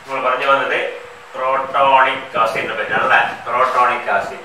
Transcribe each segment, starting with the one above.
നമ്മൾ പറഞ്ഞു വന്നത് പ്രോട്ടോണിക് ആസിഡിനെ പറ്റിയാണ് അല്ലേ crotonic acid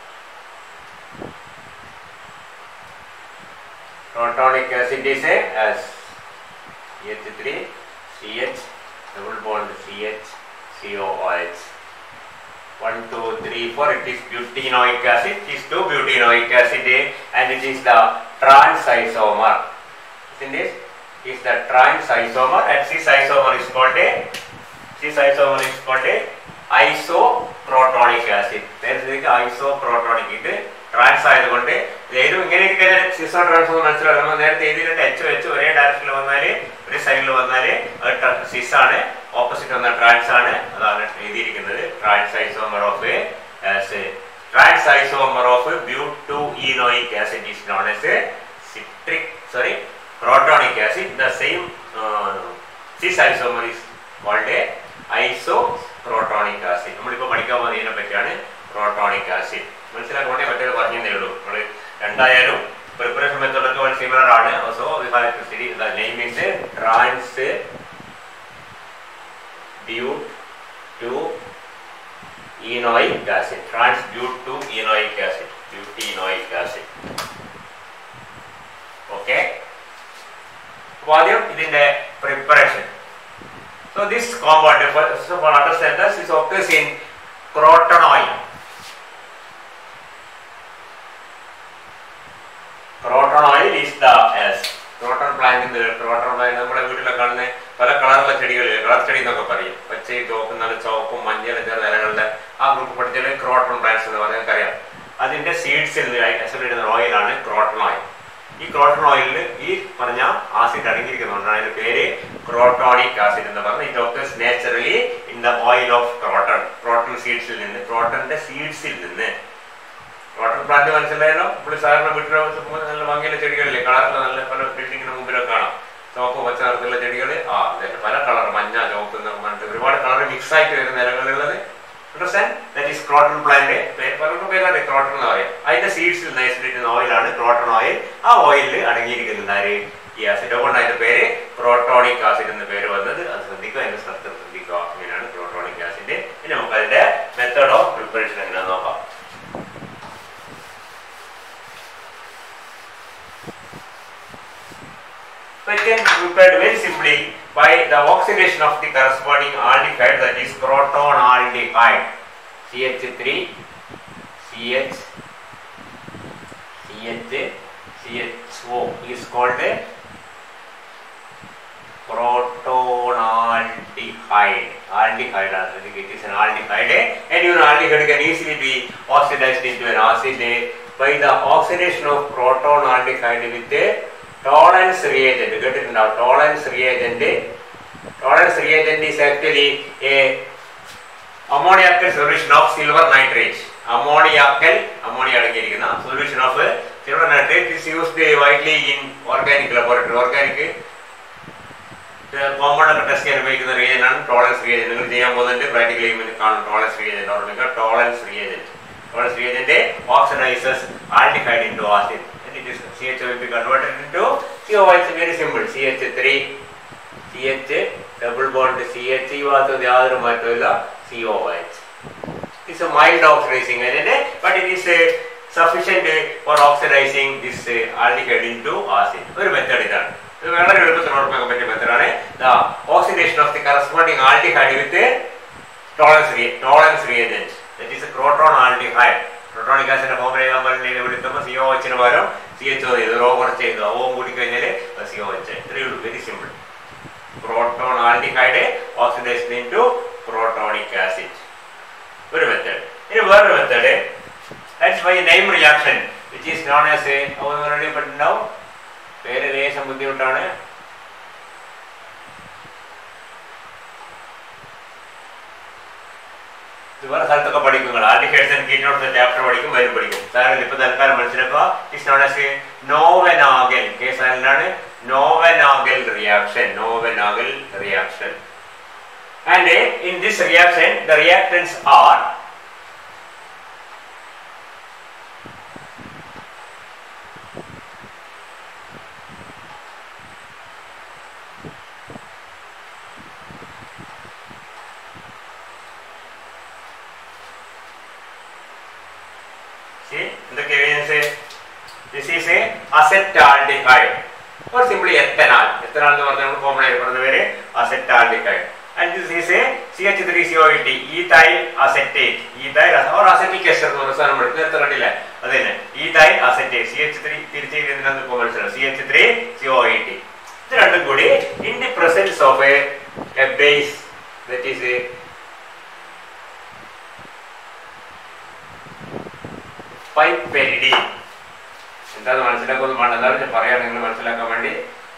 crotonic acid is a as CH3 CH double bond CH COOH 1 2 3 4 it is butenoic acid it is 2 butenoic acid and it is the trans isomer isn't it is the trans isomer and this isomer is called a this isomer is called a isoprotonic acid നേരത്തെ isoprotonic ഇത് trans ആയതുകൊണ്ട് ഏതും ഇങ്ങനെ കഴിഞ്ഞാൽ സിസോ trans മനസ്സിലാവും നമ്മൾ നേരത്തെ എഴുതിയിട്ടുണ്ട് എച്ച് എച്ച് ഒരേ ഡയറക്ഷനിൽ വന്നാൽ ഒരു സൈഡിൽ വന്നാൽ സിസ് ആണ് ഓപ്പോസിറ്റ് വന്ന ട്രാൻസ് ആണ് അതാണ് എഴുതിയിരിക്കുന്നത് trans isomer of trans isomer of but enoic acid is known as citric sorry crotonic acid the same cis isomer is called isocrotonic acid നമ്മളിപ്പോൾ പഠിക്കാൻ പോകുന്ന ഇതിനെ പറ്റിയാണ് പ്രോട്ടോണിക് ആസിഡ് മനസ്സിലാക്കണേ മറ്റേത് പറഞ്ഞേ ഉള്ളൂ നമ്മൾ രണ്ടായാലും പ്രിപ്പറേഷൻ മെത്തേഡൊക്കെ വളരെ സിമിലർ ആണ് so we have to study the name is trans but two enoic acid trans but two enoic acid butenoic acid okay അപ്പോൾ ആദ്യം ഇതിന്റെ preparation so this compound first of all understand this is occurs in croton oil croton oil is the as croton plant croton plant നമ്മുടെ വീട്ടിലൊക്കെ കാണുന്ന പല കളറുള്ള ചെടികൾ colour ചെടി എന്നൊക്കെ പറയും പച്ചയും ചുവപ്പും നല്ല ചുവപ്പും മഞ്ഞളും ചേർന്ന ഇലകളുടെ ആ ഗ്രൂപ്പ് പഠിച്ചാൽ ക്രോട്ടൺ പ്ലാന്റ്സ് എന്ന് പറഞ്ഞാൽ അറിയാം അതിന്റെ സീഡ്സിൽ നിന്ന് അസോസിയേറ്റ് ഓയിലാണ് ക്രോട്ടൺ ഓയിൽ ഈ ക്രോട്ടൺ ഓയിലിൽ ഈ പറഞ്ഞ ആസിഡ് അടങ്ങിയിരിക്കുന്നുണ്ടാണ് അതിന്റെ പേര് ക്രോട്ടോണിക് ആസിഡ് എന്ന് പറഞ്ഞാൽ it occurs naturally in the oil of croton croton സീഡ്സിൽ നിന്ന് ക്രോട്ടന്റെ സീഡ്സിൽ നിന്ന് വാട്ടർ പ്ലാന്റ് മനസ്സിലായാലോ ഇവിടെ സാധാരണ വീട്ടിലെ നല്ല ഭംഗിയുള്ള ചെടികളില്ലേ കളറിൽ നല്ല പല ബിൽഡിങ്ങിന് മുമ്പിലൊക്കെ കാണാം ചുവപ്പ് പച്ച നിറത്തിലുള്ള ചെടികൾ ആ അതെ പല കളർ മഞ്ഞ ചുവപ്പ് എന്നൊക്കെ പറഞ്ഞിട്ട് ഒരുപാട് കളർ മിക്സ് ആയിട്ട് വരുന്ന ഇലകളുള്ളത് understand that is croton plant പലർക്കും പേരാണ് ക്രോട്ടൺ എന്ന് പറയാം അതിന്റെ സീഡ്സിൽ നയിച്ചിരിക്കുന്ന ഓയിലാണ് ക്രോട്ടൺ ഓയിൽ ആ ഓയിലിൽ അടങ്ങിയിരിക്കുന്നത് ആര് ഈ ആസിഡ് അതുകൊണ്ട് അതിന്റെ പേര് ക്രോട്ടോണിക് ആസിഡ് എന്ന പേര് വന്നത് അത് ശ്രദ്ധിക്കുക അതിന്റെ സ്ട്രക്ചർ ശ്രദ്ധിക്കുക ഇങ്ങനെയാണ് ക്രോട്ടോണിക് ആസിഡ് ഇനി നമുക്ക് അതിന്റെ മെത്തേഡ് ഓഫ് പ്രിപ്പറേഷൻ എങ്ങനെയാണെന്ന് നോക്കാം So it can be prepared very simply by the oxidation of the corresponding aldehyde that is croton aldehyde CH3 CH CH CHO is called a protonaldehyde aldehyde already it is an aldehyde and even aldehyde can easily be oxidized into an acid by the oxidation of protonaldehyde with a Tollens reagent കേട്ടിട്ടുണ്ടാവും Tollens reagent Tollens reagent is actually a ammoniacal solution of silver nitrate ammoniacal ammonia അടങ്ങിയിരിക്കുന്ന solution of silver nitrate is used widely in organic laboratory organic compound ഒക്കെ test ചെയ്യാൻ ഉപയോഗിക്കുന്ന reagent ആണ് ടോളൻസ് reagent നിങ്ങൾ ചെയ്യാൻ പോകുന്നുണ്ട് practically കാണും ടോളൻസ് റിയേജന്റ് ഓർമ്മിക്കുക Tollens reagent Tollens reagent oxidises aldehyde into acid it is CH will be converted into COH very simple CH3 CH double bond CH ഈ ഭാഗത്ത് യാതൊരു മാറ്റമില്ല COH it's a mild oxidizing agent but it is uh, sufficient uh, for oxidizing this uh, aldehyde into acid ഒരു method ഇതാണ് ഇത് വളരെ എളുപ്പത്തിൽ ഉറപ്പാക്കാൻ പറ്റിയ മെത്തേഡാണ് the oxidation of the corresponding aldehyde with tolerance tolerance reagent that is a croton aldehyde crotonic ആസിഡിന്റെ ഫോമിൽ എഴുതാൻ പറഞ്ഞ എടുത്തപ്പോൾ സി ഒ എച്ചിന് പകരം സി എച്ച് ചെയ്തു റോ കുറച്ച് ചെയ്തു ഓ കൂടി കഴിഞ്ഞാൽ സി ഒ എച്ച് ഇത്രയേ ഉള്ളൂ very simple croton aldehyde oxidation into protonic acid ഒരു മെത്തേഡ് ഇനി വേറൊരു method that's by name reaction which is known as already പെട്ടുണ്ടാവും പേര് ലേശം ബുദ്ധിമുട്ടാണ് ഇത് വേറെ സ്ഥലത്തൊക്കെ പഠിക്കും നിങ്ങൾ ആർട്ടിഫിഷ്യൽസ് ആൻഡ് കീറ്റോൺസ് ചാപ്റ്റർ പഠിക്കും വരും പഠിക്കും സാറിന് ഇപ്പൊ തൽക്കാലം മനസ്സിലാക്കുക it's known as Knoevenagel case എന്താണ് Knoevenagel reaction Knoevenagel reaction and in this reaction the reactants are acetaldehyde or simply ethanol. Ethanol എന്ന് പറഞ്ഞാൽ നമ്മൾ കോമൺ ആയിട്ട് പറഞ്ഞ പേര് acetaldehyde and this is a C H three C O T ethyl acetate ethyl or acetic ester എന്ന് പറഞ്ഞ സാധനം എടുത്ത് നേരത്തെ കണ്ടില്ല അത് തന്നെ ethyl acetate C H three തിരിച്ച് എഴുതുന്നത് ഇപ്പോൾ മനസ്സിലാവും C H three C O T ഇത് രണ്ടും കൂടി in the presence of a base that is piperidine എന്താന്ന് മനസ്സിലാക്കൊന്നും വേണ്ട എന്താ വെച്ചാൽ പറയാൻ നിങ്ങൾ മനസ്സിലാക്കാൻ വേണ്ടി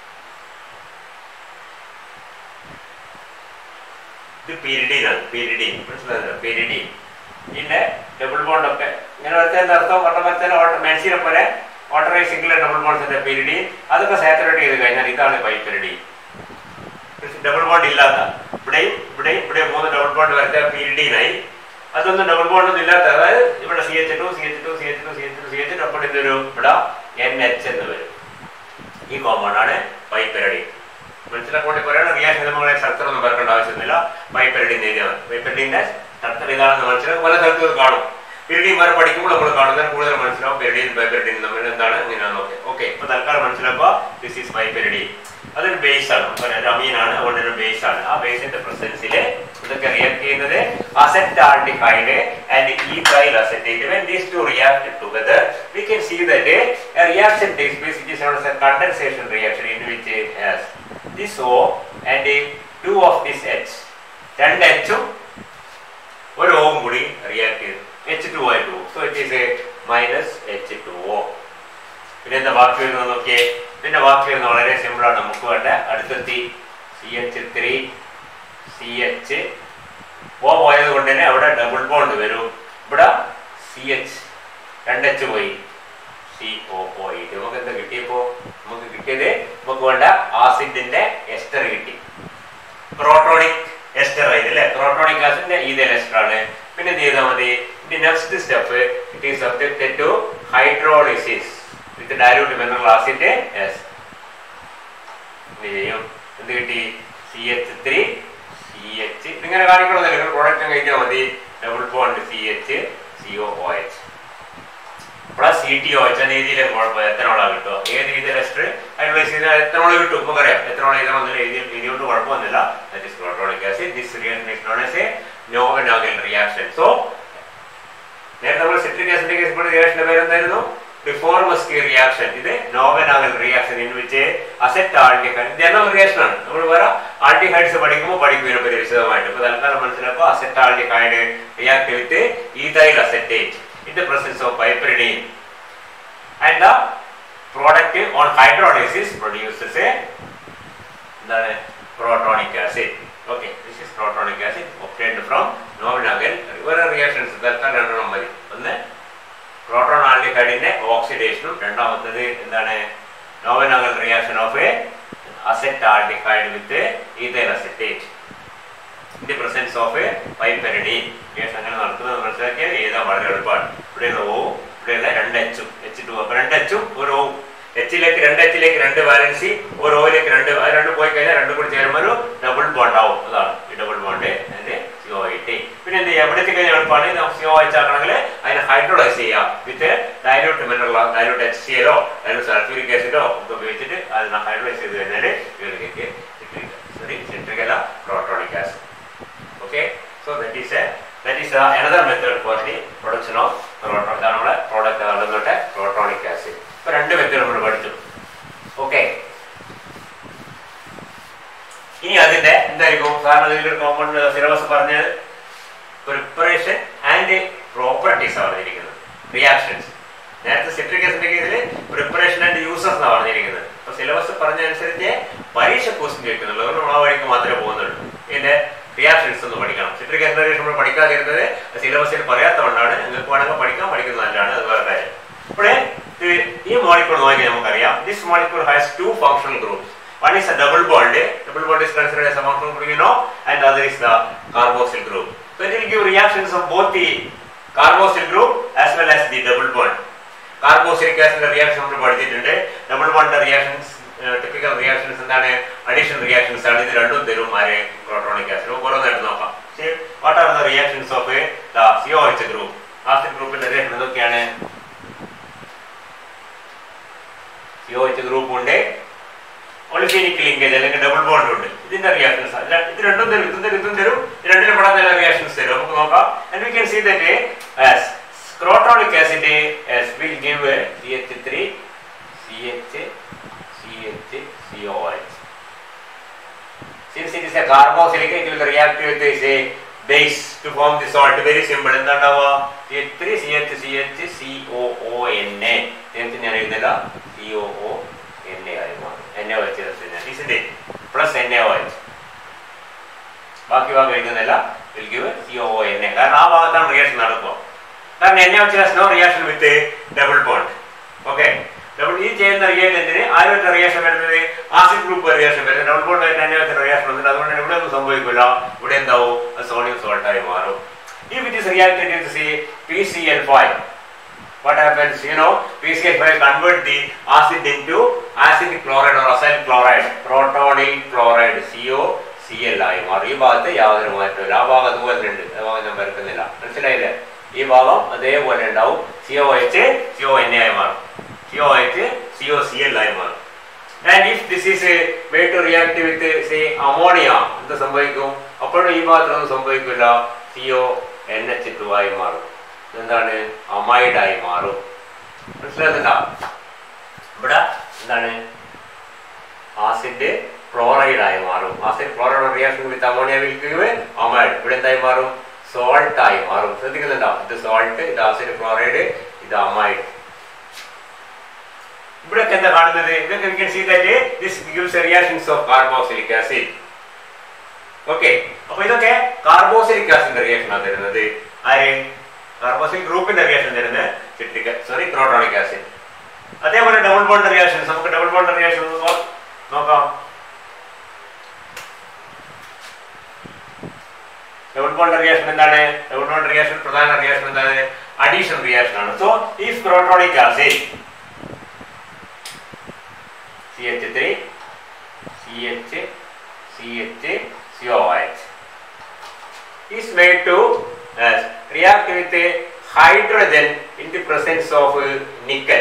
ഇത് പിരിഡീനാണ് പിരിഡീൻ മനസ്സിലായോ പിരിഡീൻ പിന്നെ ഡബിൾ ബോണ്ട് ഒക്കെ ഇങ്ങനെ വരച്ചതിന്റെ അർത്ഥം വട്ടം വരച്ചാൽ മെൻസിനെ പോലെ ഓട്ടറൈ സിംഗിൾ ഡബിൾ ബോണ്ട്സിന്റെ പിരിഡീൻ അതൊക്കെ സാച്ചുറേറ്റ് ചെയ്ത് കഴിഞ്ഞാൽ ഇതാണ് പൈപ്പെരിഡീൻ ഡബിൾ ബോണ്ട് ഇല്ലാത്ത ഇവിടെയും ഇവിടെയും ഇവിടെ മൂന്ന് ഡബിൾ ബോണ്ട് വരച്ച പിരിഡീനായി അതൊന്നും ഡബിൾ ബോണ്ട് ഒന്നും ഇല്ലാത്ത അതായത് ഇവിടെ C H two C H two C H two C H two C H two അപ്പോൾ ഇതൊരു ഇവിടെ എൻ എച്ച് എന്ന് വരും ഈ കോമ്പൗണ്ട് ആണ് പൈപ്പരടി മനസ്സിലാക്കാൻ വേണ്ടി പറയുകയാണ് റിയാക്ഷൻ നമ്മളെ സ്ട്രക്ചർ ഒന്നും പറക്കേണ്ട ആവശ്യമൊന്നുമില്ല പൈപ്പരടി എഴുതിയാൽ പൈപ്പരടിന്റെ സ്ട്രക്ചർ ഇതാണെന്ന് മനസ്സിലാക്കും പല സ്ഥലത്തും ഇത് കാണും പെരടിയും വരെ പഠിക്കുമ്പോൾ നമ്മൾ കാണുന്നതിന് കൂടുതൽ മനസ്സിലാവും പെരടിയും പൈപ്പരടിയും തമ്മിൽ എന്താണ് ഇങ്ങനെയാണെന്ന് ഓക്കെ ഓക്കെ ഇപ്പൊ തൽക്കാലം മനസ്സിലാക്കുക ദിസ് ഈസ് പൈപ്പരടി അതൊരു ബേസ് ആണ് ഒരു അമീനാണ് അതുകൊണ്ട് ഒരു ബേസ് ആണ് ആ ബേസിന്റെ പ്രസൻസിൽ ഇതൊക്കെ റിയാക്ട് ചെയ്യുന്നത് acetaldehyde and ethyl acetate when these two react together we can see that a reaction takes place which is known as a condensation reaction in which it has this O and two of this H രണ്ട് എച്ചും ഒരു ഓവും കൂടി react ചെയ്തു H two ആയിട്ട് പോകും so it is a minus H two O പിന്നെ എന്താ ബാക്കി വരുന്നത് നോക്കിയേ പിന്നെ ബാക്കി വരുന്നത് വളരെ സിമ്പിൾ ആണ് നമുക്ക് വേണ്ട അടുത്തെത്തി C H three C H O പോയത് കൊണ്ട് തന്നെ അവിടെ ഡബിൾ ബോണ്ട് വരും ഇവിടെ സി എച്ച് രണ്ട് എച്ച് പോയി സി ഒ പോയി നമുക്ക് എന്താ കിട്ടിയപ്പോ നമുക്ക് കിട്ടിയത് നമുക്ക് വേണ്ട ആസിഡിന്റെ എസ്റ്റർ കിട്ടി പ്രോട്ടോണിക് എസ്റ്റർ ആയത് അല്ലേ പ്രോട്ടോണിക് ആസിഡിന്റെ ഈതൽ എസ്റ്റർ ആണ് പിന്നെ എന്ത് ചെയ്താൽ മതി ഇനി next step it is subjected to hydrolysis with dilute mineral acid എസ് ചെയ്യും എന്ത് കിട്ടി C H three C H ഇങ്ങനെ കാണിക്കണമെന്നില്ല നിങ്ങൾ പ്രോഡക്റ്റ് കഴിച്ചാൽ മതി double bond C H C O O H plus C T O H എന്ന രീതിയിൽ കുഴപ്പം എത്തനോളാ കിട്ടുക ഏത് രീതിയിൽ എസ്റ്റർ ഹൈഡ്രോളൈസ് ചെയ്താൽ എത്തനോൾ കിട്ടും ഇപ്പൊ പറയാം എത്തനോൾ എഴുതണമെന്നില്ല എഴുതി എഴുതി കൊണ്ട് കുഴപ്പമൊന്നുമില്ല that is crotonic acid this reaction is known as a Knoevenagel reaction so നേരത്തെ നമ്മൾ സിട്രിക് ആസിഡിന്റെ കേസ് ഇപ്പോൾ റിയാക്ഷന്റെ പേര് എന്തായിരുന്നു റിഫോർമസ്കി റിയാക്ഷൻ ഇത് Knoevenagel reaction in which acetaldehyde general reaction ആണ് നമ്മൾ വേറെ ആൾഡിഹൈഡ്സ് പഠിക്കുമ്പോൾ പഠിക്കും ഇതിനെപ്പറ്റി വിശദമായിട്ട് ഇപ്പൊ തൽക്കാലം മനസ്സിലാക്കുക acetaldehyde react with ethyl acetate in the presence of piperidine and the product on hydrolysis produces a എന്താണ് crotonic acid okay this is crotonic acid obtained from Knoevenagel വേറെ റിയാക്ഷൻസ് തൽക്കാലം രണ്ടെണ്ണം മതി ഒന്ന് പ്രോട്ടോൺ ആൽഡിഹൈഡിന്റെ ഓക്സിഡേഷനും രണ്ടാമത്തത് എന്താണ് Knoevenagel reaction of a acetaldehyde with ethyl acetate in the presence of a piperidine case അങ്ങനെ നടത്തുന്നത് മനസ്സിലാക്കിയാൽ എഴുതാൻ വളരെ എളുപ്പമാണ് ഇവിടെയുള്ള ഓ ഇവിടെയുള്ള രണ്ട് എച്ചും എച്ച് ടു അപ്പൊ രണ്ട് എച്ചും ഒരു ഓ എച്ചിലേക്ക് രണ്ട് എച്ചിലേക്ക് രണ്ട് വാലൻസി ഒരു ഓയിലേക്ക് രണ്ട് അത് രണ്ട് പോയി കഴിഞ്ഞാൽ രണ്ടും കൂടി ചേരുമ്പോൾ ഒരു ഡബിൾ ബോണ്ട് ആവും അതാണ് ഈ ഡബിൾ ബോണ്ട് അതിന്റെ സിഒ ഐ ടി പിന്നെ എന്ത് ചെയ്യാം എവിടേക്ക് കഴിഞ്ഞാൽ എളുപ്പമാണ് ഇത് സിഒ എച്ച് ആക്കണമെങ്കിൽ അതിനെ ഹൈഡ്രോളൈസ് ചെയ്യാം with dilute mineral dilute H C എല്ലോ ഡയലൂട്ട് സൾഫ്യൂരിക് ആസിഡോ ഒക്കെ ഉപയോഗിച്ചിട്ട് അതിനെ ഹൈഡ്രോളൈസ് ചെയ്ത് കഴിഞ്ഞാൽ ഇതിലേക്ക് സോറി സിട്രിക് അല്ല crotonic acid okay so that is a that is a, another method for the production of proton ഇതാണ് നമ്മുടെ പ്രോഡക്റ്റ് നടന്നിട്ട് പ്രോട്ടോണിക് ആസിഡ് ഇപ്പൊ രണ്ട് മെത്തേഡ് നമ്മൾ പഠിച്ചു ഓക്കെ ഇനി അതിന്റെ എന്തായിരിക്കും കാരണം ഇതിലൊരു കോമൺ സിലബസ് പറഞ്ഞത് പ്രിപ്പറേഷൻ ആൻഡ് പ്രോപ്പർട്ടീസ് ആണ് പറഞ്ഞിരിക്കുന്നത് റിയാക്ഷൻസ് നേരത്തെ സിട്രിക് ആസിഡിന്റെ കേസിൽ പ്രിപ്പറേഷൻ ആൻഡ് യൂസസ് എന്നാണ് പറഞ്ഞിരിക്കുന്നത് അപ്പൊ സിലബസ് പറഞ്ഞതനുസരിച്ച് പരീക്ഷ ക്വസ്റ്റ്യൻ ചോദിക്കുന്നുള്ളൂ അതുകൊണ്ട് നമ്മൾ ആ വഴിക്ക് മാത്രമേ പോകുന്നുള്ളൂ ഇതിന്റെ റിയാക്ഷൻസ് ഒന്ന് പഠിക്കണം സിട്രിക് ആസിഡ് റിയാക്ഷൻ നമ്മൾ പഠിക്കാതിരുന്നത് സിലബസിൽ പറയാത്തതുകൊണ്ടാണ് നിങ്ങൾക്ക് വേണമെങ്കിൽ പഠിക്കാം പഠിക്കുന്നത് നല്ലതാണ് അത് വേറെ കാര്യം ഇവിടെ ഈ മോളിക്കൂൾ നോക്കിയാൽ നമുക്കറിയാം this molecule has two functional groups One is a double bond. Double bond is considered as a functional group, you know, and the other is the carboxyl group. So it will give reactions of both the carboxyl group as well as the double bond. Carboxylic ആസിഡിന്റെ reaction നമ്മൾ പഠിച്ചിട്ടുണ്ട് double bond reactions typical reactions എന്താണ് additional reactions ആണ് ഇത് രണ്ടും തരും ആരെ crotonic acid ഓരോന്നായിട്ട് നോക്കാം what are the reactions of the C O H group acid ഗ്രൂപ്പിന്റെ റിയാക്ഷൻ എന്തൊക്കെയാണ് സി ഒ എച്ച് ഗ്രൂപ്പ് ഉണ്ട് ഒളിഫീനിക് ലിങ്കേജ് അല്ലെങ്കിൽ ഡബിൾ ബോണ്ട് ഉണ്ട് ഇതിന്റെ റിയാക്ഷൻസ് അല്ല ഇത് രണ്ടും തരും ഇതും തരും ഇതും തരും ഇത് രണ്ടിലും പെടാൻ നല്ല റിയാക്ഷൻസ് തരും നമുക്ക് നോക്കാം and we can see that as scrotonic acid as will give CH3 CH CH COH since it is a carboxylic it will react with say base to form the salt very simple എന്താണ്ടാവുക CH3 CH CH COONA ഇതിന് ഞാൻ എഴുതുന്നില്ല COO NA ആയി മാറും NaOH isn't it plus NaOH ബാക്കി ഭാഗം എഴുതുന്നില്ല will give COONA കാരണം ആ ഭാഗത്താണ് റിയാക്ഷൻ നടക്കുക കാരണം എന്നെ വെച്ച് no reaction with double bond okay double ഈ ചെയ്യുന്ന റിയാക്ടന്റിന് ആരുമായിട്ട് റിയാക്ഷൻ വരുന്നത് ആസിഡ് ഗ്രൂപ്പ് റിയാക്ഷൻ വരുന്നത് ഡബിൾ ബോണ്ട് ആയിട്ട് എന്നെ വെച്ച് റിയാക്ഷൻ വന്നിട്ട് അതുകൊണ്ട് ഇവിടെ ഒന്നും സംഭവിക്കില്ല ഇവിടെ എന്താവും സോഡിയം സോൾട്ടായി മാറും If it is reacted with say PCl5, what happens? You know, PCl5 convert the acid into acid chloride or acyl chloride, protonyl chloride, CO, Cl ആയി മാറും ഈ ഭാഗത്ത് യാതൊരു മാറ്റമില്ല ആ ഭാഗം അതുപോലെ ഉണ്ട് ആ ഭാഗം ഞാൻ വരക്കുന്നില്ല മനസ്സിലായില്ലേ ഈ ഭാഗം അതേപോലെ ഉണ്ടാവും C O H C O N ആയി മാറും C O H C O C L ആയി മാറും and if this is made to react with say ammonia എന്ത് സംഭവിക്കും അപ്പോഴും ഈ ഭാഗത്തൊന്നും സംഭവിക്കില്ല C O N H two ആയി മാറും എന്താണ് അമൈഡായി മാറും മനസ്സിലാകുന്നുണ്ടോ ഇവിടെ എന്താണ് ആസിഡ് ക്ലോറൈഡ് ആയി മാറും acid chloride reaction with ammonia വിൽക്കുക അമൈഡ് ഇവിടെ എന്തായി മാറും സോൾട്ട് ആയി മാറും ശ്രദ്ധിക്കുന്നുണ്ടോ ഇത് സോൾട്ട് ഇത് ആസിഡ് ക്ലോറൈഡ് ഇത് അമൈഡ് ഇവിടെ എന്താ കാണുന്നത് ഇതൊക്കെ we can see that this gives a reactions of carboxylic acid okay അപ്പൊ ഇതൊക്കെ കാർബോസിലിക് ആസിഡിന്റെ റിയാക്ഷൻ ആണ് തരുന്നത് ആര് കാർബോസിലിക് ഗ്രൂപ്പിന്റെ റിയാക്ഷൻ തരുന്നത് സിട്രിക് സോറി ക്രോട്ടോണിക് ആസിഡ് അതേപോലെ ഡബിൾ ബോണ്ട് റിയാക്ഷൻസ് നമുക്ക് ഡബിൾ ബോണ്ട് റിയാക്ഷൻ നോക്കാം ഡബിൾ ബോണ്ട് റിയാക്ഷൻ എന്താണ് ഡബിൾ ബോണ്ട് റിയാക്ഷൻ പ്രധാന റിയാക്ഷൻ എന്താണ് അഡീഷൻ റിയാക്ഷൻ ആണ് സോ ഈ crotonic acid C H three C H C H COH is made to uh, react with a hydrogen in the presence of uh, nickel.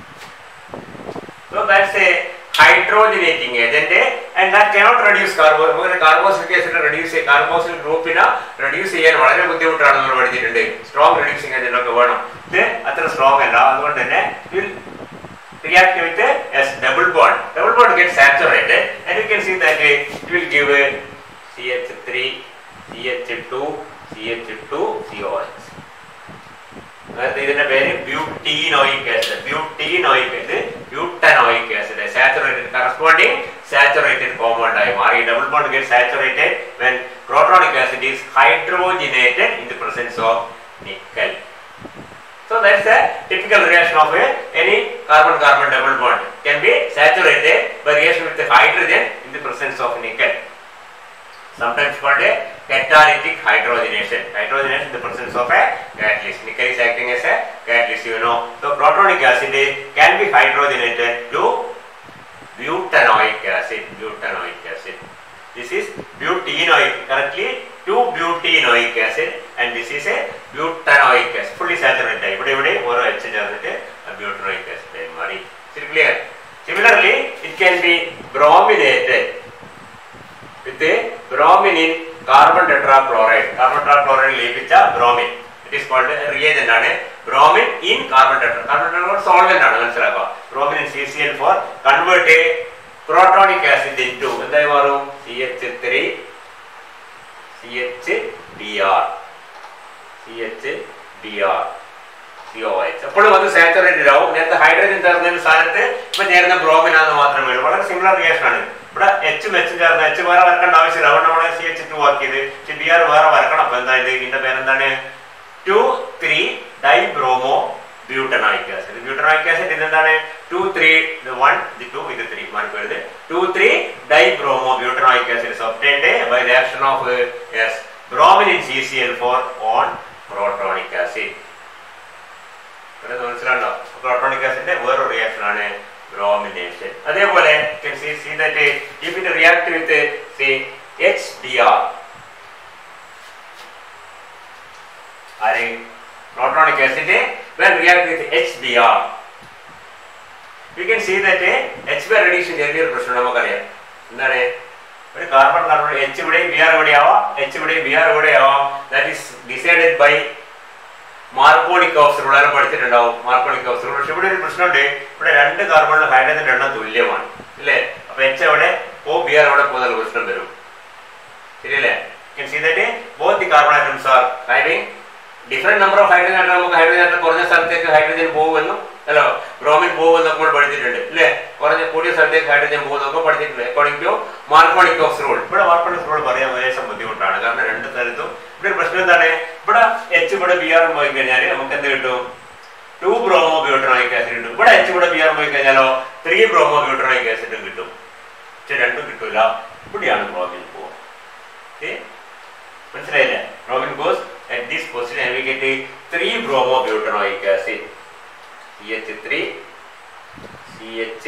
So that's a hydrogenating agent and that cannot reduce carbo carboxylic acid reduce carboxyl ഗ്രൂപ്പിനെ reduce ചെയ്യാൻ വളരെ ബുദ്ധിമുട്ടാണ് നമ്മൾ പഠിച്ചിട്ടുണ്ട് strong reducing agent ഒക്കെ വേണം ഇത് അത്ര സ്ട്രോങ് അല്ല അതുകൊണ്ട് തന്നെ react with a yes, double bond. Double bond gets saturated and you can see that uh, it will give a CH3, CH2, CH2, COH. അതായത് ഇതിന്റെ പേര് ബ്യൂട്ടീനോയിക് ആസിഡ് ബ്യൂട്ടീനോയിക് ഇത് butanoic acid saturated corresponding saturated compound ആയി മാറി double bond get saturated when crotonic acid is hydrogenated in the presence of nickel So that's a typical reaction of a, any carbon-carbon double bond can be saturated by reaction with the hydrogen in the presence of nickel. Sometimes called a catalytic hydrogenation. Hydrogenation in the presence of a catalyst. Nickel is acting as a catalyst, you know. So protonic acid can be hydrogenated to butanoic acid. Butanoic acid. This is butenoic. Correctly, 2-butenoic acid and this is a butanoic acid. Fully saturated. ഇവിടെ ഇവിടെ ഓരോ H ചേർന്നിട്ട് butanoic acid ആയി മാറി. Is it clear? Similarly, it can be brominated with a bromine in carbon tetrachloride. Carbon tetrachloride ലയിപ്പിച്ച bromine. It is called a reagent ആണ് bromine in carbon tetra. Carbon tetrachloride solvent ആണ് മനസ്സിലാക്കുക. Bromine in CCl4 convert a protonic acid into എന്തായി മാറും C H three C H B R C H B R C O H അപ്പോഴും അത് saturated ആവും നേരത്തെ hydrogen ചേർന്നതിന് സ്ഥാനത്ത് ഇപ്പൊ ചേരുന്ന ബ്രോമിനാന്ന് മാത്രമേ ഉള്ളൂ വളരെ സിമിലർ റിയാക്ഷൻ ആണ് ഇവിടെ എച്ചും എച്ചും ചേർന്ന് എച്ച് വേറെ വരക്കേണ്ട ആവശ്യമില്ല അതുകൊണ്ട് നമ്മളെ സി എച്ച് ടു ആക്കിയത് പക്ഷെ ബി ആർ വേറെ വരക്കണം അപ്പൊ എന്താ ഇത് ഇതിന്റെ പേരെന്താണ് two three di bromo butanoic acid butanoic acid ഇതെന്താണ് ടു ത്രീ ഇത് വൺ ഇത് ടു ഇത് ത്രീ മാറിപ്പോയത് two three di bromo butanoic acid is obtained by reaction of yes bromine in C C L four on protonic acid ഇവിടെ മനസ്സിലാണ്ടോ protonic ആസിഡിന്റെ വേറൊരു reaction ആണ് ബ്രോമിനേഷൻ അതേപോലെ see that if it react with C H D R ആര് protonic acid when react with HBr we can see that H B R addition ചെറിയൊരു പ്രശ്നം നമുക്കറിയാം എന്താണ് ഒരു കാർബൺ കാർബൺ എച്ച് ഇവിടെയും ബി ആർ ഇവിടെയാവാം എച്ച് ഇവിടെയും ബി ആർ ഇവിടെയാവാം that is decided by Markovnikov of rule ആരും പഠിച്ചിട്ടുണ്ടാവും മാർക്കോണിക് ഓഫ് റൂൾ പക്ഷെ ഇവിടെ ഒരു പ്രശ്നമുണ്ട് ഇവിടെ രണ്ട് കാർബണിലെ ഹൈഡ്രജന്റെ എണ്ണം തുല്യമാണ് അല്ലേ അപ്പൊ എച്ച് എവിടെ ഓ ബി ആർ എവിടെ പോകുന്ന പ്രശ്നം വരും ശരിയല്ലേ can see that both the carbon atoms are having different number of hydrogen atom നമുക്ക് ഹൈഡ്രജൻ ആറ്റം കുറഞ്ഞ സ്ഥലത്തേക്ക് ഹൈഡ്രജൻ പോകുമെന്നും അല്ലോ ബ്രോമിൻ പോകുമെന്നൊക്കെ നമ്മൾ പഠിച്ചിട്ടുണ്ട് അല്ലേ കുറഞ്ഞ കൂടിയ സ്ഥലത്തേക്ക് ഹൈഡ്രജൻ പോകുന്നൊക്കെ പഠിച്ചിട്ടുണ്ട് according to Markovnikov of rule ഇവിടെ മാർക്കോണിക് റൂൾ പറയാൻ ലേശം ബുദ്ധിമുട്ടാണ് കാരണം രണ്ട് സ്ഥലത്തും ഇവിടെ ഒരു പ്രശ്നം എന്താണ് ഇവിടെ എച്ച് ഇവിടെ ബി ആർ പോയി കഴിഞ്ഞാൽ നമുക്ക് എന്ത് കിട്ടും ടു ബ്രോമോ ബ്യൂട്ടറോയിക് ആസിഡ് കിട്ടും ഇവിടെ എച്ച് ഇവിടെ ബി ആർ പോയി കഴിഞ്ഞാലോ ത്രീ ബ്രോമോ ബ്യൂട്ടറോയിക് ആസിഡും കിട്ടും പക്ഷെ രണ്ടും കിട്ടൂല ഇവിടെയാണ് ബ്രോമിൻ പോകുക Okay? മനസ്സിലായില്ലേ bromine goes at this position and we get a 3 bromobutanoic acid CH3 CH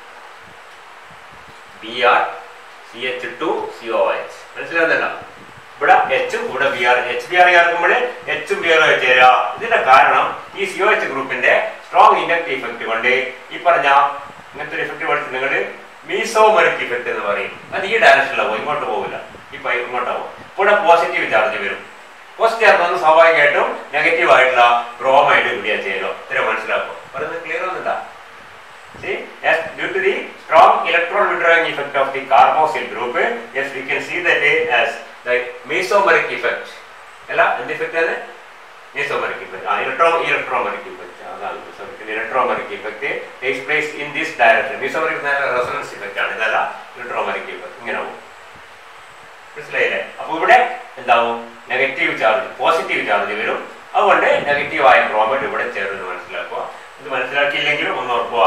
Br CH2 COH മനസ്സിലാവുന്നല്ലോ ഇവിടെ എച്ചും ഇവിടെ B R H B R ചേർക്കുമ്പോൾ എച്ചും ബി ആർ ചേരുക ഇതിന്റെ കാരണം ഈ സി ഒ എച്ച് ഗ്രൂപ്പിന്റെ സ്ട്രോങ് ഇൻഡക്റ്റീവ് ഇഫക്റ്റ് കൊണ്ട് ഈ പറഞ്ഞ ഇങ്ങനത്തെ ഒരു ഇഫക്റ്റ് പഠിച്ച് നിങ്ങൾ മീസോമറിക് ഇഫക്റ്റ് എന്ന് പറയും അത് ഈ ഡയറക്ഷനിലാവും ഇങ്ങോട്ട് പോകില്ല ഈ പൈപ്പ് ഇങ്ങോട്ടാവും ഇവിടെ പോസിറ്റീവ് ചാർജ് വരും പോസിറ്റീവ് ചാർജ് വന്ന് സ്വാഭാവികമായിട്ടും നെഗറ്റീവ് ആയിട്ടുള്ള ബ്രോമൈഡ് കൂടിയാ ചെയ്യലോ ഇത്ര മനസ്സിലാക്കും പറയുന്നത് ക്ലിയർ ഒന്നുണ്ടാ See, as due to the strong electron withdrawing effect of the carboxyl group, yes, we can see that as the mesomeric effect. അല്ല എന്ത് ഇഫക്റ്റ് ആണ് mesomeric effect. ആ electro electromeric effect. അതാണ് mesomeric electromeric effect takes place in this direction. mesomeric resonance effect ആണ് ഇതല്ല electromeric effect. ഇങ്ങനെ പോകും മനസ്സിലായില്ലേ അപ്പൊ ഇവിടെ എന്താവും നെഗറ്റീവ് ചാർജ് പോസിറ്റീവ് ചാർജ് വരും അതുകൊണ്ട് നെഗറ്റീവ് ആയ ബ്രോമൈഡ് ഇവിടെ ചേർന്ന് മനസ്സിലാക്കുക ഇത് മനസ്സിലാക്കിയില്ലെങ്കിലും ഒന്ന് ഓർക്കുക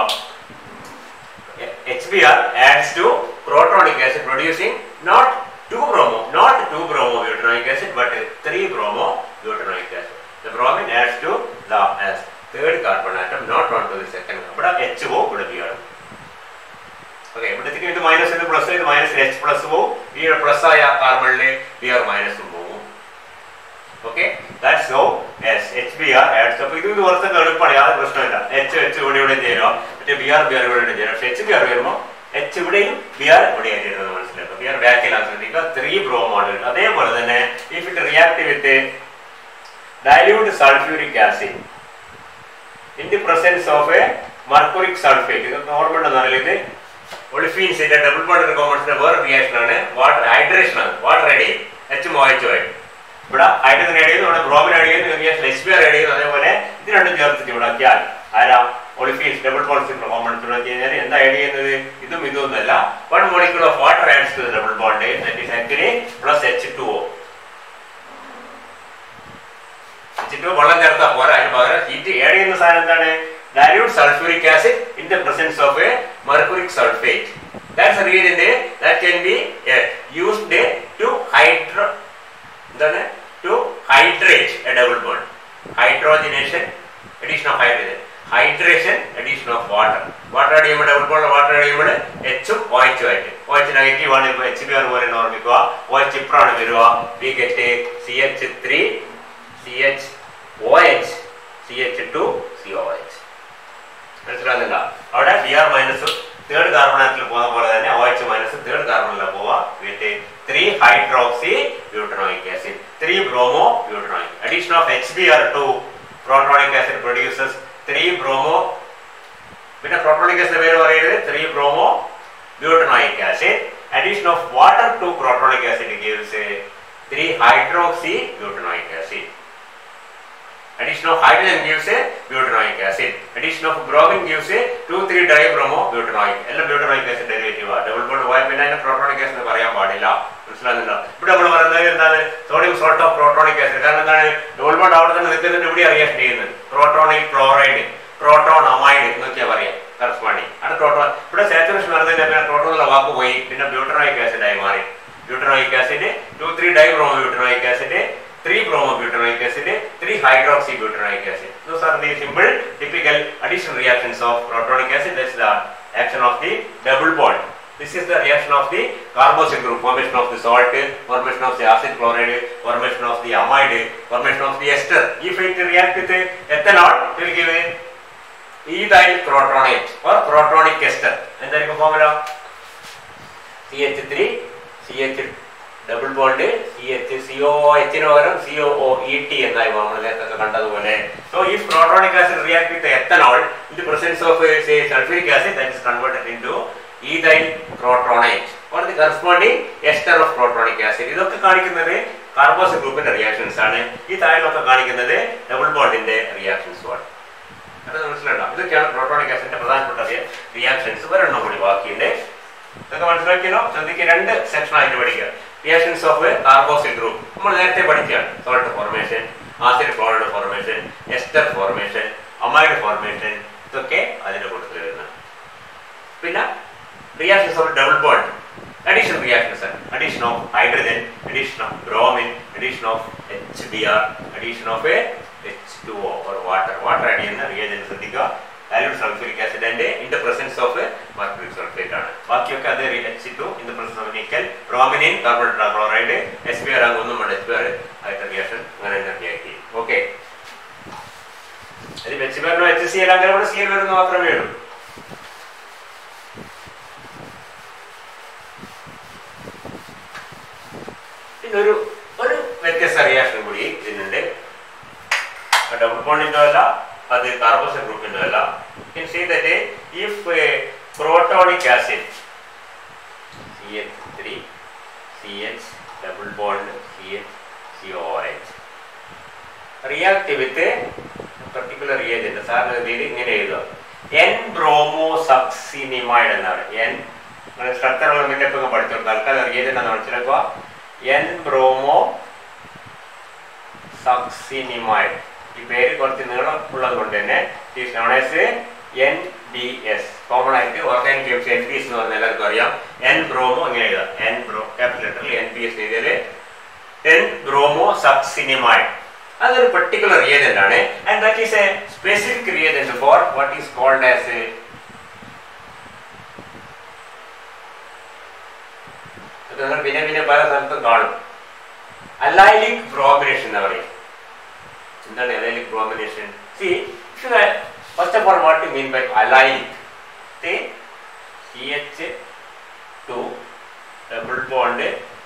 HBr adds to protonic acid producing not 2 bromo, not 2 bromo butanoic acid, but 3 bromo butanoic acid. The bromine adds to the as third carbon atom, not onto the second. ഇവിടെ H പോവും ഇവിടെ B ആണ് okay ഇവിടത്തേക്ക് ഇത് minus ഇത് plus ഇത് minus H plus പോവും ഈ പ്ലസ് ആയ കാർബണില് ബി ആർ മൈനസും പോവും okay that's so as H B R adds അപ്പൊ ഇത് ഇത് കുറച്ചൊക്കെ എളുപ്പമാണ് യാതൊരു പ്രശ്നമില്ല എച്ച് എച്ച് ഇവിടെ ഇവിടെ ചേരുക മറ്റേ ബി ആർ ബി ആർ ഇവിടെ ചേരും പക്ഷെ എച്ച് ബി ആർ വരുമ്പോൾ എച്ച് ഇവിടെയും ബി ആർ ഇവിടെയും ചേരുന്നത് മനസ്സിലാക്കുക ബി ആർ ബാക്കിലാണ് ശ്രദ്ധിക്കുക ത്രീ ബ്രോമാണ് അതേപോലെ തന്നെ if it react with dilute sulphuric acid in the presence of a mercuric sulphate ഇത് ഓർമ്മ ഉണ്ടെന്ന് അറിയില്ല ഒളിഫീൻസിന്റെ ഡബിൾ ബോണ്ട് കോമ്പൗണ്ട്സിന്റെ വേറെ റിയാക്ഷൻ ആണ് വാട്ടർ ഹൈഡ്രേഷൻ ആണ് വാട്ടർ ആഡ് ചെയ്യും എച്ച് മോയിച്ചു ആയി ഇവിടെ ഹൈഡ്രജൻ ആഡ് ചെയ്യുന്നു ഇവിടെ ബ്രോമിൻ ആഡ് ചെയ്യുന്നു reaction H B R add ചെയ്യുന്നു അതേപോലെ ഇത് രണ്ടും ചേർത്തിട്ട് ഇവിടെ ആക്കിയാൽ ആരാ ഒളിഫീൻസ് ഡബിൾ ബോണ്ട്സിന്റെ കോമ്പൗണ്ട്സ് ഇവിടെ കഴിഞ്ഞാൽ എന്താ ആഡ് ചെയ്യുന്നത് ഇതും ഇതും ഒന്നല്ല one molecule of water adds to double bond that is actually plus H two O H two വെള്ളം ചേർത്താൽ പോരാ അതിന് പകരം ഹീറ്റ് ആഡ് ചെയ്യുന്ന സാധനം എന്താണ് dilute sulfuric acid in the presence of a mercuric sulfate. That's a reagent that can be uh, used to hydro then to hydrate a double bond. Hydrogenation, addition of hydrogen. Hydration, addition of water. Water അടി ചെയ്യുമ്പോൾ double bond water അടി ചെയ്യുമ്പോൾ എച്ചും O എച്ചും ആയിട്ട് O H negative ആണ് ഇപ്പോൾ H B R പോലെ ഓർമ്മിക്കുക O H ഇപ്പറാണ് വരിക we get C H three C H O H C H two C O H മനസ്സിലാകുന്നില്ല അവിടെ ബി ആർ മൈനസ് തേർഡ് കാർബണാറ്റിൽ പോകുന്ന പോലെ തന്നെ ഒ എച്ച് മൈനസ് തേർഡ് കാർബണിൽ പോവാ with three hydroxy butanoic acid three bromo butanoic addition of H B R to protonic acid produces three bromo പിന്നെ protonic acid പേര് പറയുന്നത് three bromo butanoic acid addition of water to protonic acid gives three hydroxy butanoic acid Addition of hydrogen gives a butanoic acid. Addition of bromine gives a 2,3 dibromo-butanoic. എല്ലാം butanoic acid derivative ആ double bond പോയാൽ പിന്നെ അതിനെ protonic acid പറയാൻ പാടില്ല മനസ്സിലാകുന്നുണ്ടോ ഇവിടെ നമ്മൾ പറയുന്നത് എന്താണ് sodium salt of protonic acid കാരണം എന്താണ് ഡബിൾ ബോണ്ട് അവിടെ തന്നെ നിൽക്കുന്നുണ്ട് ഇവിടെ റിയാക്ട് ചെയ്യുന്നത് പ്രോട്ടോണിക് ക്ലോറൈഡ് പ്രോട്ടോൺ അമൈഡ് എന്നൊക്കെയാ പറയാം കറസ്പാണ്ടി അവിടെ പ്രോട്ടോൺ ഇവിടെ സാച്ചുറേഷൻ നടന്നതിന്റെ പിന്നെ പ്രോട്ടോൺ എന്നുള്ള വാക്ക് പോയി പിന്നെ ബ്യൂട്ടനോയിക് ആസിഡ് ആയി മാറി butanoic acid two three dibromo butanoic acid 3 bromobutanoic acid, 3 hydroxybutanoic acid. Those are the simple typical addition reactions of protonic acid. That's the action of the double bond. This is the reaction of the carboxyl group, formation of the salt, formation of the acid chloride, formation of the amide, formation of the ester. If it react with ethanol, it will give a ethyl crotonate or crotonic ester എന്തായിരിക്കും formula C H three C H double bond C H C O എച്ചിന് പകരം C O O E T എന്നായി നമ്മൾ നേരത്തെ കണ്ടതുപോലെ so ഈ protonic acid react with ethanol in the presence of say sulphuric acid that is converted into ethyl crotonate or the corresponding ester of protonic acid ഇതൊക്കെ കാണിക്കുന്നത് കാർബോസ് ഗ്രൂപ്പിന്റെ reactions ആണ് ഈ താഴിലൊക്കെ കാണിക്കുന്നത് ഡബിൾ ബോണ്ടിന്റെ റിയാക്ഷൻസും ആണ് അത് മനസ്സിലുണ്ടോ ഇതൊക്കെയാണ് പ്രോട്ടോണിക് ആസിഡിന്റെ പ്രധാനപ്പെട്ട റിയാക്ഷൻസ് ഒരെണ്ണം കൂടി ബാക്കിയുണ്ട് ഇതൊക്കെ മനസ്സിലാക്കിയല്ലോ ശ്രദ്ധിക്കുക രണ്ട് സെക്ഷൻ ആയിട്ട് പഠിക്കുക റിയാക്ഷൻസ് ഓഫ് കാർബോസിൽ ഗ്രൂപ്പ് നമ്മൾ നേരത്തെ പഠിക്കുകയാണ് salt formation acid chloride formation ester formation amide formation ഇതൊക്കെ അതിന്റെ കൂട്ടത്തിൽ വരുന്നത് പിന്നെ reactions of double bond addition reactions are addition of hydrogen addition of bromine addition of HBr addition of a H2O or water water add ചെയ്യുന്ന reagent ശ്രദ്ധിക്കുക dilute sulfuric acid and in the presence of mercury sulfate ആണ് ബാക്കിയൊക്കെ അത് H2 in the presence of nickel bromine in carbon tetrachloride SBr ആകും ഒന്നും വേണ്ട SBr ആയിട്ട് reaction അങ്ങനെ തന്നെ റിയാക്ട് ചെയ്യും ഓക്കെ അതിൽ HBr എച്ച് സി എൽ അങ്ങനെ സി എൽ വരുന്ന മാത്രമേ ഉള്ളൂ പിന്നെ ഒരു ഒരു വ്യത്യസ്ത റിയാക്ഷൻ കൂടി ഇതിനുണ്ട് ഡബിൾ ബോണ്ടിന്റെ അല്ല അത് കാർബോക്സിൽ ഗ്രൂപ്പിന്റെ അല്ല can see that if uh, protonic acid CH3 CH double bond CH COOH react with a particular reagent സാറിന് ഇതിൽ ഇങ്ങനെ എഴുതുക എൻ ബ്രോമോ സബ്സിനിമൈഡ് എന്നാണ് എൻ സ്ട്രക്ചർ മുന്നേ ഇപ്പം പഠിച്ചു തൽക്കാലം റിയേജന്റ് എന്ന് മനസ്സിലാക്കുക എൻ ബ്രോമോ സബ്സിനിമൈഡ് ഈ പേര് കുറച്ച് നീളം ഉള്ളത് കൊണ്ട് തന്നെ known as N D S common ആയിട്ട് organic chemistry N P S എന്ന് പറഞ്ഞാൽ എല്ലാവർക്കും അറിയാം എൻ ബ്രോമോ ഇങ്ങനെ എഴുതാം എൻ ബ്രോ ക്യാപിറ്റൽ ലെറ്ററിൽ എൻ പി എസ് എഴുതിയാല് എൻ ബ്രോമോ സബ്സിനിമൈഡ് അതൊരു പെർട്ടിക്കുലർ റിയേജന്റ് ആണ് and that is a specific reagent for what is called as നിങ്ങൾ പിന്നെ പിന്നെ പല സ്ഥലത്തും കാണും അലൈലിക് ബ്രോമിനേഷൻ എന്ന് പറയും എന്താണ് allylic bromination see first of all what mean by allylic C H two double bond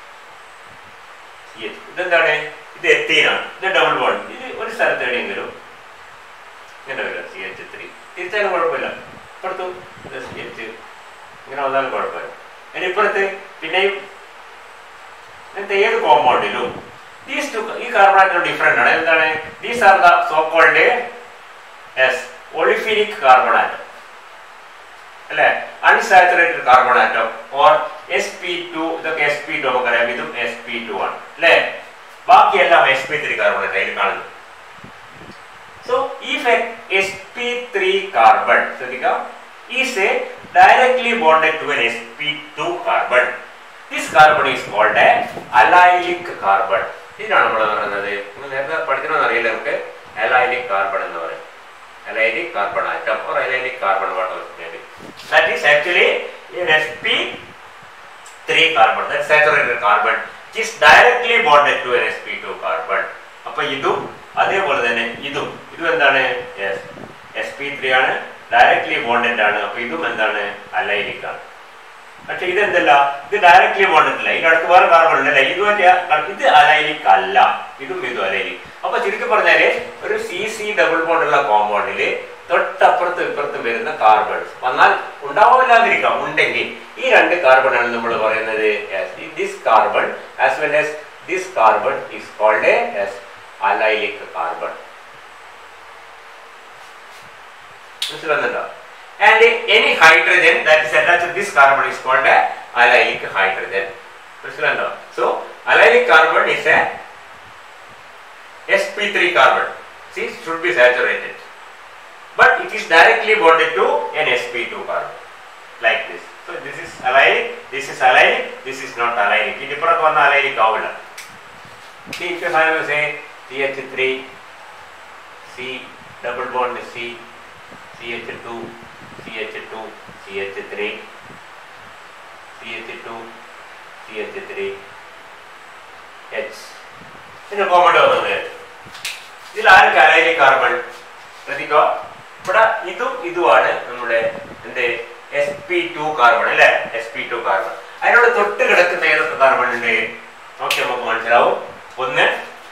C H ഇതെന്താണ് ഇത് എത്തീനാണ് ഇത് ഡബിൾ ബോണ്ട് ഇത് ഒരു സ്ഥലത്ത് എവിടെയെങ്കിലും ഇങ്ങനെ വരും സി എച്ച് ത്രീ തിരിച്ചാലും കുഴപ്പമില്ല ഇപ്പുറത്തും സി എച്ച് ഇങ്ങനെ വന്നാലും കുഴപ്പമില്ല ഇനി ഇപ്പുറത്ത് പിന്നെയും ഇങ്ങനത്തെ ഏത് കോമ്പൗണ്ടിലും ദീസ് ടു ഈ കാർബൺ ആറ്റം ഡിഫറെന്റ് ആണ് എന്താണ് these are the so called as olefinic carbon atom അല്ലെ unsaturated carbon atom or S P two ഇതൊക്കെ എസ് പി ടു നമുക്കറിയാം ഇതും എസ് പി ടു ആണ് അല്ലെ ബാക്കിയെല്ലാം S P three carbon atom അതിൽ കാണുന്നു so if S P three carbon ശ്രദ്ധിക്കാം is a directly bonded to an sp2 carbon this carbon is called a allylic carbon ഇതിനാണ് നമ്മൾ പറയുന്നത് നിങ്ങൾ നേരത്തെ പഠിക്കണമെന്ന് അറിയില്ല നമുക്ക് അലൈലിക് കാർബൺ എന്ന് പറയും allylic carbon atom or allylic carbon water that is actually an sp3 carbon that saturated carbon which is directly bonded to an sp2 carbon അപ്പൊ ഇതും അതേപോലെ തന്നെ ഇതും ഇതും എന്താണ് എസ് പി ത്രീ ആണ് ഡയറക്ട്ലി ബോണ്ടഡ് ആണ് അപ്പൊ ഇതും എന്താണ് അലൈലിക് ആണ് പക്ഷെ ഇതെന്തല്ല ഇത് ഡയറക്ട്ലി ബോണ്ടഡ് അല്ല ഇതിനടുത്ത് വേറെ കാർബൺ ഉണ്ടല്ല ഇതും ഇത് അലൈലിക് അല്ല ഇതും ഇതും അലൈലിക് അപ്പൊ ചുരുക്കി പറഞ്ഞാല് ഒരു സി സി ഡബിൾ ബോണ്ടുള്ള കോമ്പൗണ്ടില് തൊട്ടപ്പുറത്തും ഇപ്പുറത്തും വരുന്ന കാർബൺസ് വന്നാൽ ഉണ്ടാവില്ലാതിരിക്കാം ഉണ്ടെങ്കിൽ ഈ രണ്ട് കാർബൺ ആണ് നമ്മൾ പറയുന്നത് this carbon as well as this carbon is called as allylic carbon മനസ്സിലാകുന്നുണ്ടോ and any hydrogen that is attach this carbon is called allylic hydrogen മനസ്സിലാകുന്നുണ്ടോ so allylic carbon is a sp3 carbon see should be saturated but it is directly bonded to an sp2 carbon like this so this is allylic this is allylic this is not allylic ഇത് ഇപ്പുറത്ത് വന്ന allylic ആവില്ല see if you have say ch3 c double bond c ch2 ch2 ch3 ch2 ch3 h ഇതിന് common വന്നത് ഇതിൽ ആരൊക്കെ allylic carbon ശ്രദ്ധിക്കോ ഇവിടെ ഇതും ഇതുമാണ് നമ്മുടെ എന്ത് എസ് പി ടു കാർബൺ അല്ലെ എസ് പി ടു കാർബൺ അതിനോട് തൊട്ട് കിടക്കുന്ന ഏതൊക്കെ കാർബൺ ഉണ്ട് നോക്കി നമുക്ക് മനസ്സിലാവും ഒന്ന്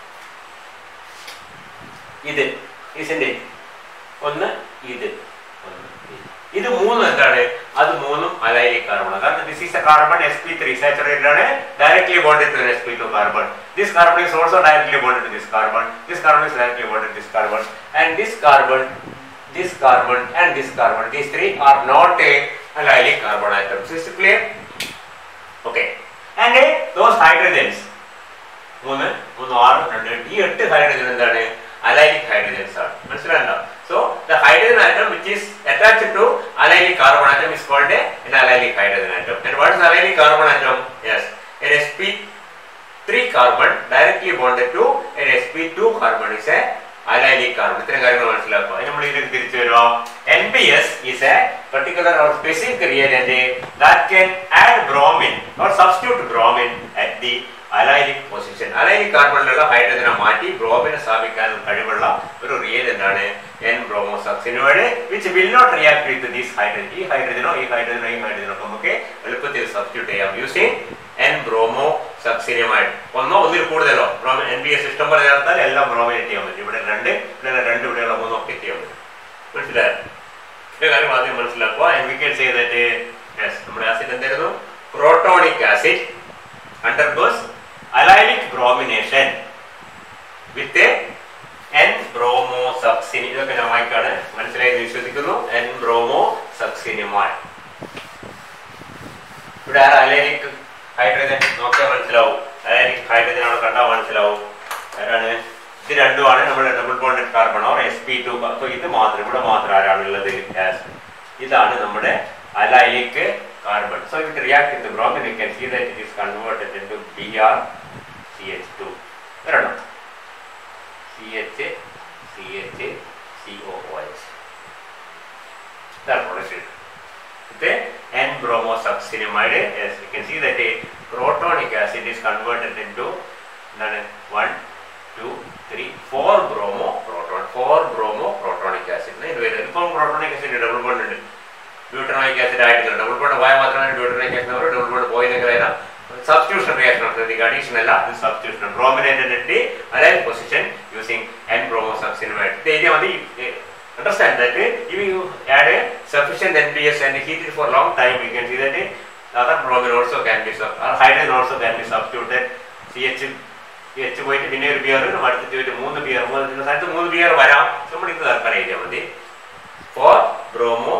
ഇത് ഇതിന്റെ ഒന്ന് ഇത് ഒന്ന് ഇത്. ഇത് മൂന്നും എന്താണ് അത് മൂന്നും അലൈലിക് കാർബൺ കാരണം this is a carbon S P three saturated ആണ് directly bonded to S P two carbon this carbon is also directly bonded to this carbon this carbon is directly bonded to this carbon and this carbon this carbon and this carbon these three are not a allylic carbon atoms is it clear okay and uh, those hydrogens മൂന്ന് മൂന്ന് ആറ് രണ്ട് എട്ട് ഈ എട്ട് hydrogen എന്താണ് allylic hydrogens ആണ് മനസ്സിലായോ so the hydrogen atom which is attached to allylic carbon atom is called an allylic hydrogen atom and what is allylic carbon atom yes an S P three carbon directly bonded to an S P two carbon is a allylic carbon ഇത്തരം കാര്യങ്ങൾ മനസ്സിലാക്കുക അതിന് നമ്മൾ ഇതിലേക്ക് തിരിച്ചു വരുമോ N B S is a particular or specific reagent that can add bromine or substitute bromine at the allylic position allylic കാർബണിലുള്ള ഹൈഡ്രജനെ മാറ്റി ബ്രോമിനെ സ്ഥാപിക്കാൻ കഴിവുള്ള ഒരു റിയേജന്റ് ആണ് എൻ ബ്രോമോസക്സിനോട് which will not react with these hydrogen ഈ ഹൈഡ്രജനോ ഈ ഹൈഡ്രജനോ ഈ ഹൈഡ്രജനോ നമുക്ക് എളുപ്പത്തിൽ സബ്സ്റ്റിറ്റ്യൂട്ട് ചെയ്യാം യൂസിങ് എൻ ബ്രോമോ സക്സിനിയമായിട്ട് ഒന്നോ ഒന്നിൽ കൂടുതലോ ബ്രോമോ എൻ ബി എസ് ഇഷ്ടം പോലെ ചേർത്താൽ എല്ലാം ബ്രോമിനേറ്റ് ചെയ്യാൻ പറ്റും ഇവിടെ രണ്ട് ഇവിടെ രണ്ട് ഇവിടെയുള്ള മൂന്നോ ഒക്കെ ചെയ്യാൻ പറ്റും മനസ്സിലായോ ഈ കാര്യം ആദ്യം മനസ്സിലാക്കുക എൻ വി കെ ചെയ്തിട്ട് യെസ് നമ്മുടെ ആസിഡ് എന്തായിരുന്നു protonic acid undergoes allylic bromination with N bromo succinimide ഇതൊക്കെ ഞാൻ വായിക്കാണ് മനസ്സിലായി എന്ന് വിശ്വസിക്കുന്നു എൻ ബ്രോമോ സബ്സിനിമാൻ ഇവിടെ ആരാ അലൈലിക് ഹൈഡ്രജൻ നോക്കിയാൽ മനസ്സിലാവും അലൈലിക് ഹൈഡ്രജൻ അവിടെ കണ്ടാൽ മനസ്സിലാവും ആരാണ് ഇത് രണ്ടുമാണ് നമ്മുടെ double bonded carbon or S P two അപ്പൊ ഇത് മാത്രം ഇവിടെ മാത്രം ആരാണുള്ളത് Yes. ഇതാണ് നമ്മുടെ allylic carbon. So if it reacts with the bromine, you can see that it is converted into BrCH2. വരണോ C H C H C O H ഇതാണ് പ്രൊഡക്റ്റ് ഇത് N bromosuccinimide yes you can see that a protonic acid is converted into എന്താണ് one two three four bromo proton four bromo protonic acid ഇത് വരുന്നത് ഇപ്പം protonic acid double bond ഉണ്ട് butanoic acid ആയിട്ടില്ല double bond പോയാൽ മാത്രമേ butanoic acid അവർ double bond പോയില്ലെങ്കിൽ വരാം സബ്സ്റ്റിറ്റ്യൂഷൻ റിയാക്ഷൻ ശ്രദ്ധിക്കുക അഡീഷൻ അല്ല ഇത് സബ്സ്റ്റിറ്റ്യൂഷൻ ബ്രോമിനേറ്റഡ് ഇട്ട് allylic position using N bromo സബ്സിനുമായിട്ട് ഇത് എഴുതിയാൽ മതി understand that if you add a sufficient NBS and heat it for long time, you can see that the other bromine also can be sub or hydrogen also can be substituted. CH H പോയിട്ട് പിന്നെ ഒരു beer അടുത്തിട്ട് പോയിട്ട് മൂന്ന് beer മൂന്ന് സ്ഥലത്ത് മൂന്ന് beer വരാം നമ്മൾ ഇത് തൽക്കാലം എഴുതിയാൽ മതി four bromo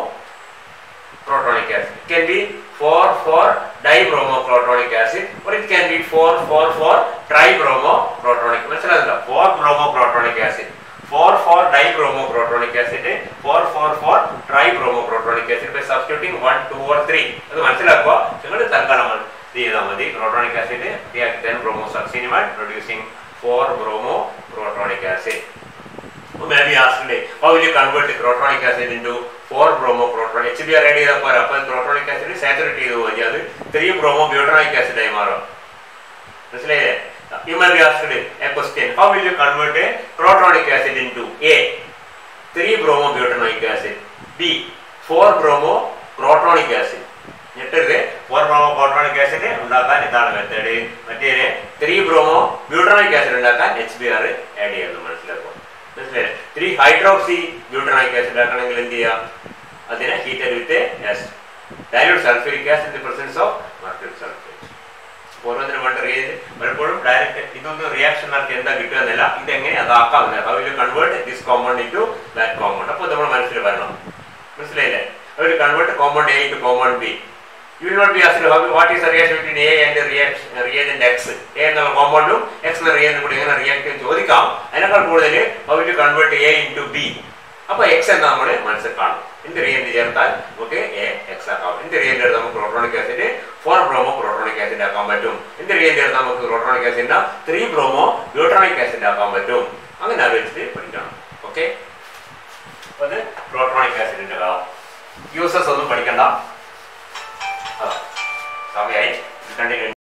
protonic acid. It can be 4 for dibromochloronic acid or it can be 4 4 for tribromoprotonic മനസ്സിലായല്ലോ 4 bromoprotonic acid 4 for dibromochloronic acid 4 4 for tribromoprotonic acid by substituting 1 2 or 3 അത് മനസ്സിലാക്കുക നിങ്ങൾ തൽക്കാലം ഇത് ചെയ്താൽ മതി protonic acid react then bromosuccinimide producing 4 bromoprotonic acid who may be asked how will you convert the protonic acid into 4 bromo proton HBr add ചെയ്താൽ പോരാ അപ്പോൾ പ്രോട്ടോണിക് ആസിഡ് സാച്ചുറേറ്റ് ചെയ്ത് പോയി അത് 3 ബ്രോമോ ബ്യൂട്ടോണിക് ആസിഡ് ആയി മാറും മനസ്സിലായില്ലേ you may be asked a question how will you convert a protonic acid into A 3 bromo butanoic acid B 4 bromo protonic acid ഞെട്ടരുത് ഫോർ ബ്രോമോ പ്രോട്ടോണിക് ആസിഡ് ഉണ്ടാക്കാൻ ഇതാണ് method മറ്റേ ത്രീ ബ്രോമോ ബ്യൂട്ടോണിക് ആസിഡ് ഉണ്ടാക്കാൻ H B R add ചെയ്യുന്നു മനസ്സിലാക്കുക മനസ്സിലായില്ലേ three hydroxy butanoic acid ആക്കണമെങ്കിൽ എന്ത് ചെയ്യാം അതിനെ heated with S dilute sulphuric acid in the presence of mercury sulphate ഓരോന്നിനും വേണ്ട റിയേജ് പലപ്പോഴും ഡയറക്റ്റ് ഇതൊന്നും റിയാക്ഷൻ നടത്തി എന്താ കിട്ടുക എന്നല്ല ഇതെങ്ങനെ അതാക്കാം how will convert this compound into that compound അപ്പോൾ നമ്മൾ മനസ്സിൽ വരണം മനസ്സിലായില്ലേ how will convert compound A to compound B you will not be asked how, what is the reaction between A and the reaction, reagent X. A എന്നുള്ള കോമ്പൗണ്ടും X എന്ന reagent കൂടി എങ്ങനെ react ചെയ്യും ചോദിക്കാം അതിനേക്കാൾ കൂടുതൽ how to convert A into B അപ്പൊ X എന്ന് നമ്മൾ മനസ്സിൽ കാണും എന്ത് റിയന്റ് ചേർത്താൽ നമുക്ക് എ എക്സ് ആക്കാം എന്ത് റിയന്റ് എടുത്ത് നമുക്ക് protonic acid four bromo protonic acid ആക്കാൻ പറ്റും എന്ത് റിയന്റ് എടുത്ത് നമുക്ക് protonic acid three bromo butanoic acid ആക്കാൻ പറ്റും അങ്ങനെ ആലോചിച്ചിട്ട് പഠിക്കണം ഓക്കെ അത് പ്രോട്ടോണിക് ആസിഡിന്റെ യൂസസ് ഒന്നും പഠിക്കണ്ട സമയമായി കണ്ടിന്യൂ